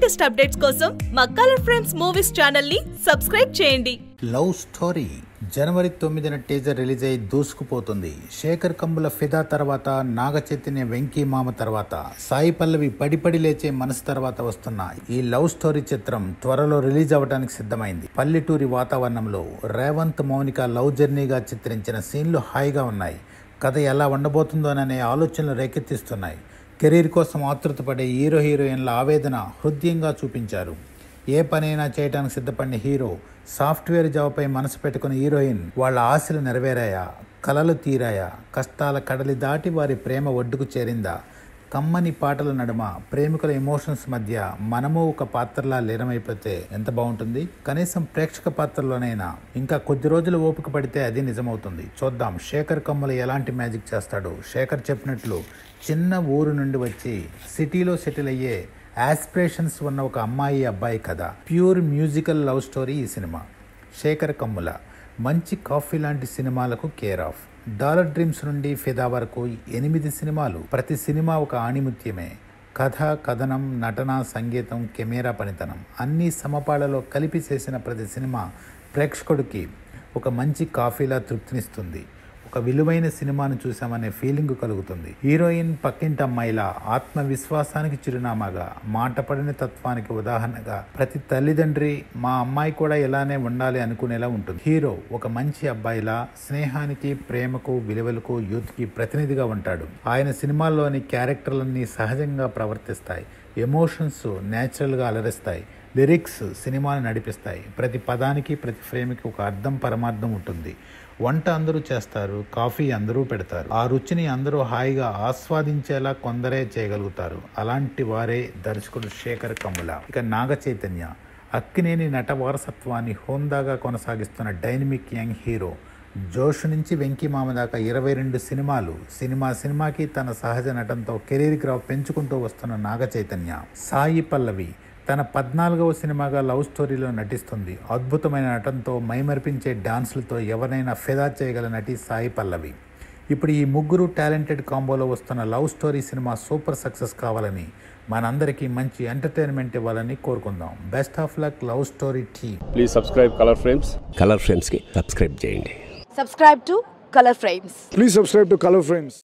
Latest updates కోసం మా colour friends movies channel ని సబ్స్క్రైబ్ చేయండి లవ్ స్టోరీ జనవరి తొమ్మిదిన టీజర్ రిలీజ్ అయి దూసుకుపోతుంది శేఖర్ కంబుల ఫిదా తర్వాత నాగ చైతన్య వెంకీ మామ తర్వాత సాయి పల్లవి పడిపడి లేచే మనసు తర్వాత వస్తున్న ఈ లవ్ స్టోరీ చిత్రం త్వరలో రిలీజ్ అవ్వడానికి సిద్ధమైంది పల్లెటూరి వాతావరణంలో రేవంత్ మౌనిక లవ్ జర్నీగా చిత్రించిన సీన్లు హాయిగా ఉన్నాయి కథ ఎలా ఉండబోతుందోననే ఆలోచనలు రేకెత్తిస్తున్నాయి కెరీర్ కోసం ఆతృతపడే హీరో హీరోయిన్ల ఆవేదన హృదయంగా చూపించారు ఏ పనైనా చేయడానికి సిద్ధపడిన హీరో సాఫ్ట్వేర్ జాబ్పై మనసు పెట్టుకున్న హీరోయిన్ వాళ్ళ ఆశలు నెరవేరాయా కలలు తీరాయా కష్టాల కడలి దాటి వారి ప్రేమ ఒడ్డుకు చేరిందా కమ్మని పాటల నడుమ ప్రేమికుల ఎమోషన్స్ మధ్య మనము ఒక పాత్రలా లీనమైపోతే ఎంత బాగుంటుంది కనీసం ప్రేక్షక పాత్రలోనైనా ఇంకా కొద్ది రోజులు ఓపిక పడితే అది నిజమవుతుంది చూద్దాం శేఖర్ కమ్మలు ఎలాంటి మ్యాజిక్ చేస్తాడు శేఖర్ చెప్పినట్లు చిన్న ఊరు నుండి వచ్చి సిటీలో సెటిల్ అయ్యే ఆస్పిరేషన్స్ ఉన్న ఒక అమ్మాయి అబ్బాయి కథ ప్యూర్ మ్యూజికల్ లవ్ స్టోరీ ఈ సినిమా శేఖర్ కమ్ముల మంచి కాఫీ లాంటి సినిమాలకు కేర్ ఆఫ్ డాలర్ డ్రీమ్స్ నుండి ఫిదా వరకు ఎనిమిది సినిమాలు ప్రతి సినిమా ఒక ఆణిముత్యమే కథ కథనం నటన సంగీతం కెమెరా పనితనం అన్ని సమపాళలో కలిపి చేసిన ప్రతి సినిమా ప్రేక్షకుడికి ఒక మంచి కాఫీలా తృప్తినిస్తుంది ఒక విలువైన సినిమాను చూసామనే ఫీలింగ్ కలుగుతుంది హీరోయిన్ పక్కింటి అమ్మాయిలా ఆత్మవిశ్వాసానికి చిరునామాగా మాట పడిన తత్వానికి ఉదాహరణగా ప్రతి తల్లిదండ్రి మా అమ్మాయి కూడా ఇలానే ఉండాలి అనుకునేలా ఉంటుంది హీరో ఒక మంచి అబ్బాయిలా స్నేహానికి ప్రేమకు విలువలకు యూత్కి ప్రతినిధిగా ఉంటాడు ఆయన సినిమాల్లోని క్యారెక్టర్లన్నీ సహజంగా ప్రవర్తిస్తాయి ఎమోషన్స్ న్యాచురల్గా అలరిస్తాయి లిరిక్స్ సినిమాను నడిపిస్తాయి ప్రతి పదానికి ప్రతి ఫ్రేమ్కి ఒక అర్థం పరమార్థం ఉంటుంది వంట అందరూ చేస్తారు కాఫీ అందరూ పెడతారు ఆ రుచిని అందరూ హాయిగా ఆస్వాదించేలా కొందరే చేయగలుగుతారు అలాంటి వారే దర్శకుడు శేఖర్ కమ్ముల ఇక నాగ చైతన్య అక్కినేని నట వారసత్వాన్ని హోందాగా కొనసాగిస్తున్న డైనమిక్ యంగ్ హీరో జోష్ నుంచి వెంకీ మామ దాకా ఇరవై రెండు సినిమాలు సినిమా సినిమాకి తన సహజ నటనతో కెరీర్ గ్రాఫ్ పెంచుకుంటూ వస్తున్న నాగ చైతన్య సాయి పల్లవి తన పద్నాలుగవ సినిమాగా లవ్ స్టోరీలో నటిస్తుంది అద్భుతమైన నటనతో మైమర్పించే డాన్సులతో ఎవరినైనా ఫిదా చేయగల నటి సాయి పల్లవి ఇప్పుడు ఈ ముగ్గురు టాలెంటెడ్ కాంబోలో వస్తున్న లవ్ స్టోరీ సినిమా సూపర్ సక్సెస్ కావాలని మనందరికీ మంచి ఎంటర్టైన్మెంట్ ఇవ్వాలని కోరుకుందాం best of luck love story team please subscribe colour frames colour ఫ్రేమ్స్కి సబ్స్క్రైబ్ చేయండి subscribe to color frames Please subscribe to Color Frames.